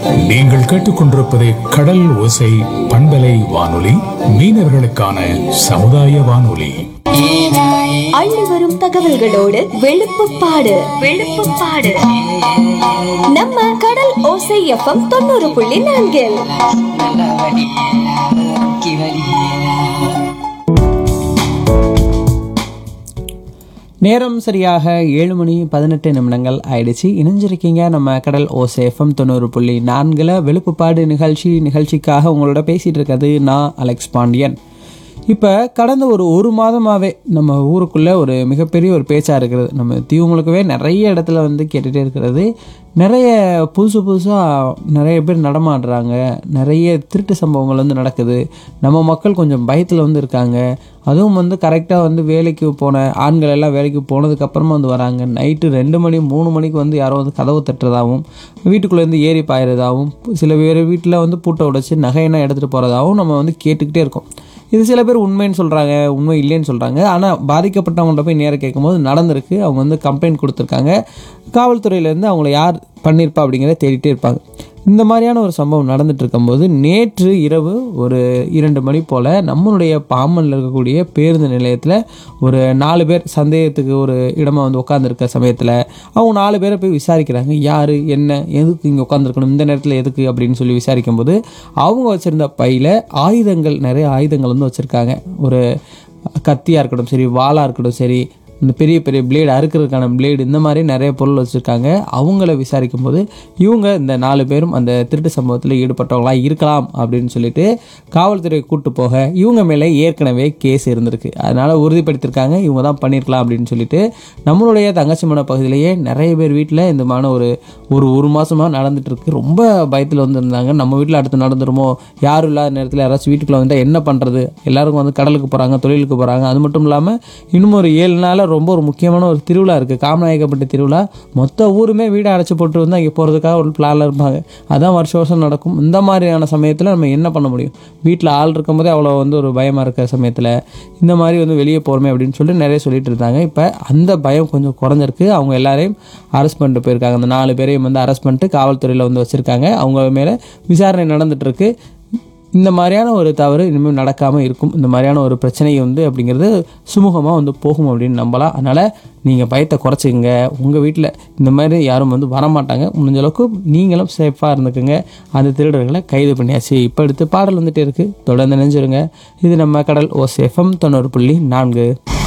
நீங்கள் கேட்டுக்கொண்டிருப்பது கடல் ஓசை பண்பலை வானொலி மீனவர்களுக்கான சமுதாய வானொலி அள்ளி வரும் தகவல்களோடு வெளுப்புப்பாடு வெளுப்புப்பாடு நம்ம கடல் ஓசை எஃப்எம் தொண்ணூறு புள்ளி நான்கில் நேரம் சரியாக ஏழு மணி பதினெட்டு நிமிடங்கள் ஆயிடுச்சு இணைஞ்சிருக்கீங்க நம்ம கடல் ஓசேஃபம் தொண்ணூறு புள்ளி நான்கில் வெளுப்புப்பாடு நிகழ்ச்சி நிகழ்ச்சிக்காக உங்களோட பேசிகிட்டு இருக்கிறது நான் அலெக்ஸ் பாண்டியன் இப்போ கடந்த ஒரு ஒரு மாதமாகவே நம்ம ஊருக்குள்ளே ஒரு மிகப்பெரிய ஒரு பேச்சாக இருக்கிறது நம்ம தீவுங்களுக்கவே நிறைய இடத்துல வந்து கேட்டுகிட்டே இருக்கிறது நிறைய புதுசு புதுசாக நிறைய பேர் நடமாடுறாங்க நிறைய திருட்டு சம்பவங்கள் வந்து நடக்குது நம்ம மக்கள் கொஞ்சம் பயத்தில் வந்து இருக்காங்க அதுவும் வந்து கரெக்டாக வந்து வேலைக்கு போன ஆண்கள் எல்லாம் வேலைக்கு போனதுக்கப்புறமா வந்து வராங்க நைட்டு ரெண்டு மணி மூணு மணிக்கு வந்து யாரோ வந்து கதவு தட்டுறதாகவும் வீட்டுக்குள்ளேருந்து ஏறி பாயிறதாகவும் சில பேர் வீட்டில் வந்து பூட்டை உடைச்சி நகையெல்லாம் எடுத்துகிட்டு போகிறதாகவும் நம்ம வந்து கேட்டுக்கிட்டே இருக்கோம் இது சில பேர் உண்மைன்னு சொல்கிறாங்க உண்மை இல்லைன்னு சொல்கிறாங்க ஆனால் பாதிக்கப்பட்டவங்கள்ட்ட போய் நேராக கேட்கும்போது நடந்திருக்கு அவங்க வந்து கம்ப்ளைண்ட் கொடுத்துருக்காங்க காவல்துறையிலேருந்து அவங்கள யார் பண்ணியிருப்பா அப்படிங்கிறத தேடிட்டே இருப்பாங்க இந்த மாதிரியான ஒரு சம்பவம் நடந்துட்டு இருக்கும்போது நேற்று இரவு ஒரு இரண்டு மணி போல் நம்மளுடைய பாம்பனில் இருக்கக்கூடிய பேருந்து நிலையத்தில் ஒரு நாலு பேர் சந்தேகத்துக்கு ஒரு இடமா வந்து உட்காந்துருக்க சமயத்தில் அவங்க நாலு பேரை போய் விசாரிக்கிறாங்க யார் என்ன எதுக்கு இங்கே உட்காந்துருக்கணும் இந்த நேரத்தில் எதுக்கு அப்படின்னு சொல்லி விசாரிக்கும்போது அவங்க வச்சுருந்த பையில் ஆயுதங்கள் நிறைய ஆயுதங்கள் வந்து வச்சுருக்காங்க ஒரு கத்தியாக இருக்கட்டும் சரி வாளாக இருக்கட்டும் சரி இந்த பெரிய பெரிய பிளேடு அறுக்கிறதுக்கான பிளேடு இந்த மாதிரி நிறைய பொருள் வச்சுருக்காங்க அவங்கள விசாரிக்கும் போது இவங்க இந்த நாலு பேரும் அந்த திருட்டு சம்பவத்தில் ஈடுபட்டவங்களா இருக்கலாம் அப்படின்னு சொல்லிட்டு காவல்துறை கூட்டு போக இவங்க மேலே ஏற்கனவே கேஸ் இருந்திருக்கு அதனால் உறுதிப்படுத்தியிருக்காங்க இவங்க தான் பண்ணியிருக்கலாம் அப்படின்னு சொல்லிட்டு நம்மளுடைய தங்கச்சிமன பகுதியிலேயே நிறைய பேர் வீட்டில் இந்த மாதிரி ஒரு ஒரு ஒரு மாதமாக நடந்துட்டு இருக்கு ரொம்ப பயத்தில் வந்துருந்தாங்க நம்ம வீட்டில் அடுத்து நடந்துருமோ யாரும் இல்லாத நேரத்தில் யாராச்சும் வீட்டுக்குள்ளே வந்தால் என்ன பண்ணுறது எல்லாருக்கும் வந்து கடலுக்கு போகிறாங்க தொழிலுக்கு போகிறாங்க அது மட்டும் இல்லாமல் இன்னும் ஒரு ஏழு நாளில் ரொம்ப ஒரு முக்கியமான ஒரு திருவிழா இருக்குது காமநாயக்கப்பட்ட திருவிழா மொத்த ஊருமே வீடை அடைச்சி போட்டு வந்து அங்கே போகிறதுக்காக ஒரு பிளானில் இருப்பாங்க அதான் வருஷம் வருஷம் நடக்கும் இந்த மாதிரியான சமயத்தில் நம்ம என்ன பண்ண முடியும் வீட்டில் ஆள் இருக்கும்போதே அவ்வளோ வந்து ஒரு பயமாக இருக்கிற சமயத்தில் இந்த மாதிரி வந்து வெளியே போகிறோமே அப்படின்னு சொல்லிட்டு நிறைய சொல்லிட்டு இருந்தாங்க இப்போ அந்த பயம் கொஞ்சம் குறைஞ்சிருக்கு அவங்க எல்லாரையும் அரெஸ்ட் பண்ணிட்டு போயிருக்காங்க அந்த நாலு பேரையும் வந்து அரெஸ்ட் பண்ணிட்டு காவல்துறையில் வந்து வச்சுருக்காங்க அவங்க மேலே விசாரணை நடந்துட்டு இருக்கு இந்த மாதிரியான ஒரு தவறு இனிமேல் நடக்காமல் இருக்கும் இந்த மாதிரியான ஒரு பிரச்சனை வந்து அப்படிங்கிறது சுமூகமாக வந்து போகும் அப்படின்னு நம்பலாம் அதனால் நீங்கள் பயத்தை குறைச்சிக்கங்க உங்கள் வீட்டில் இந்த மாதிரி யாரும் வந்து வரமாட்டாங்க முடிஞ்ச அளவுக்கு நீங்களும் சேஃபாக இருந்துக்குங்க அந்த திருடர்களை கைது பண்ணியாச்சு இப்போ அடுத்து பாடல் வந்துட்டே இருக்குது தொடர்ந்து நினைஞ்சிருங்க இது நம்ம கடல் ஓ சேஃபம் தொண்ணூறு புள்ளி நான்கு